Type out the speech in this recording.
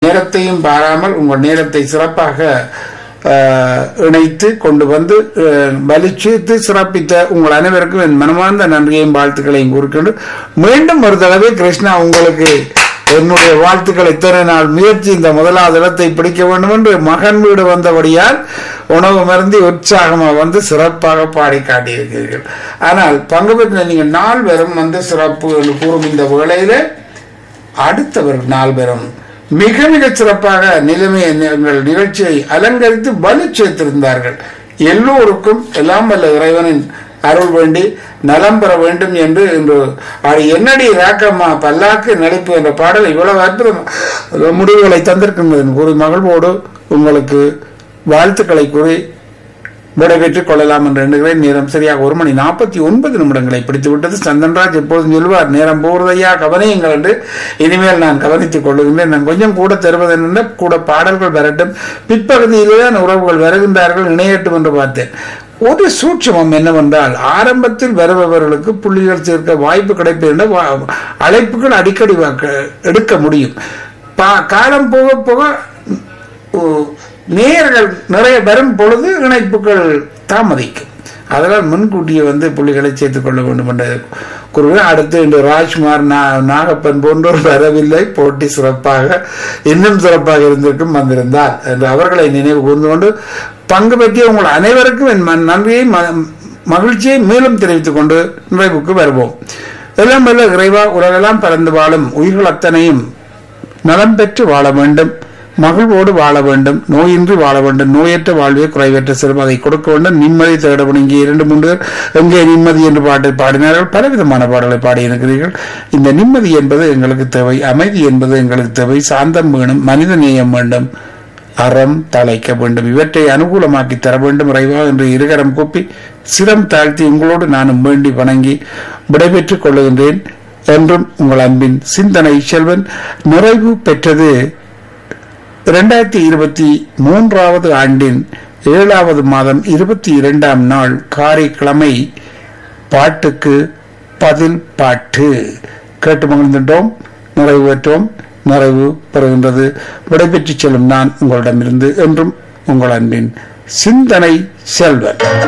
நேரத்தையும் பாராமல் உங்கள் நேரத்தை சிறப்பாக அஹ், இணைத்து கொண்டு வந்து அஹ், வலிச்சுத்து சிறப்பித்த உங்கள் அனைவருக்கும் என் மனமார்ந்த நன்றியையும் வாழ்த்துக்களையும் கூறிக்கொண்டு மீண்டும் ஒரு தடவை கிருஷ்ணா உங்களுக்கு என்னுடைய வாழ்த்துக்கள் இத்தனை நாள் முயற்சி இந்த முதலாவது இடத்தை பிடிக்க வேண்டும் என்று மகன் வீடு வந்தபடியால் உணவு மருந்தி உற்சாகமாக வந்து சிறப்பாக பாடி காட்டியிருக்கிறீர்கள் ஆனால் பங்கு பெற்ற நீங்கள் நாள் வரும் வந்து சிறப்பு என்று கூறும் இந்த வேளையில அடுத்தவர் நாள் பெறும் மிக மிக சிறப்பாக நிலைமை எங்கள் நிகழ்ச்சியை அலங்கரித்து வலு சேர்த்திருந்தார்கள் எல்லோருக்கும் எல்லாம் வல்ல இறைவனின் அருள் வேண்டி நலம் பெற வேண்டும் என்று இன்று அது என்னடி ராக்கம்மா பல்லாக்கு நடிப்பு என்ற பாடல் இவ்வளவு அற்புதம் முடிவுகளை தந்திருக்கின்றது கூறி மகிழ்வோடு உங்களுக்கு வாழ்த்துக்களை கூறி விடைபெற்றுக் கொள்ளலாம் என்று எண்ணுகிறேன் நேரம் சரியாக ஒரு மணி நாற்பத்தி ஒன்பது நிமிடங்களை பிடித்து விட்டது சந்தன்ராஜ் எப்போதும் சொல்வார் நேரம் போவதையா கவனியுங்கள் என்று இனிமேல் நான் கவனித்துக் கொள்ளுகின்றேன் நான் கொஞ்சம் கூட தருவது என்ன கூட பாடல்கள் வரட்டும் பிற்பகுதியிலே தான் உறவுகள் வருகின்றார்கள் இணையட்டும் என்று பார்த்தேன் ஒரு சூட்சமம் என்னவென்றால் ஆரம்பத்தில் வருபவர்களுக்கு புள்ளிகள் சேர்க்க வாய்ப்பு கிடைப்பது வா- அழைப்புகள் அடிக்கடி வாக்க- எடுக்க முடியும் பா- காலம் போக போக ஓ, நேர்கள் நிறைய வரும் பொழுது இணைப்புகள் தாமதிக்கும் அதனால் முன்கூட்டியே வந்து புள்ளிகளை சேர்த்துக் கொள்ள வேண்டும் என்ற குருவே அடுத்து இன்று ராஜ்குமார் நா- நாகப்பன் போன்றோர் வரவில்லை போட்டி சிறப்பாக இன்னும் சிறப்பாக இருந்திருக்கும் வந்திருந்தார் என்று அவர்களை நினைவு கூர்ந்து கொண்டு பங்கு பற்றிய உங்கள் அனைவருக்கும் என் ம- நன்றியை ம- மகிழ்ச்சியை மேலும் தெரிவித்துக் கொண்டு நிறைவுக்கு வருவோம் எல்லாம் வல்ல இறைவா உலகெல்லாம் பறந்து வாழும் உயிர்கள் அத்தனையும் நலம் பெற்று வாழ வேண்டும் மகிழ்வோடு வாழ வேண்டும் நோயின்றி வாழ வேண்டும் நோயற்ற வாழ்வே குறைவற்ற செல்வம் அதை கொடுக்க வேண்டும் நிம்மதி தேட வேண்டும் இங்கே இரண்டு மூன்று பேர் எங்கே நிம்மதி என்று பாட்டை பாடினார்கள் பலவிதமான பாடலை பாடியிருக்கிறீர்கள் இந்த நிம்மதி என்பது எங்களுக்கு தேவை அமைதி என்பது எங்களுக்கு தேவை சாந்தம் வேணும் மனித நேயம் வேண்டும் அறம் தழைக்க வேண்டும் இவற்றை அனுகூலமாக்கி தர வேண்டும் இறைவா என்று இருகரம் கூப்பி சிரம் தாழ்த்தி உங்களோடு நானும் வேண்டி வணங்கி விடைபெற்றுக் கொள்ளுகின்றேன் என்றும் உங்கள் அன்பின் சிந்தனை செல்வன் நிறைவு பெற்றது இரண்டாயிரத்தி இருபத்தி மூன்றாவது ஆண்டின் ஏழாவது மாதம் இருபத்தி இரண்டாம் நாள் காரைக்கிழமை பாட்டுக்கு பதில் பாட்டு கேட்டு மகிழ்ந்துட்டோம் நிறைவு பெற்றோம் நிறைவு பெறுகின்றது விடைபெற்றுச் செல்லும் நான் உங்களிடமிருந்து என்றும் உங்கள் அன்பின் சிந்தனை செல்வன்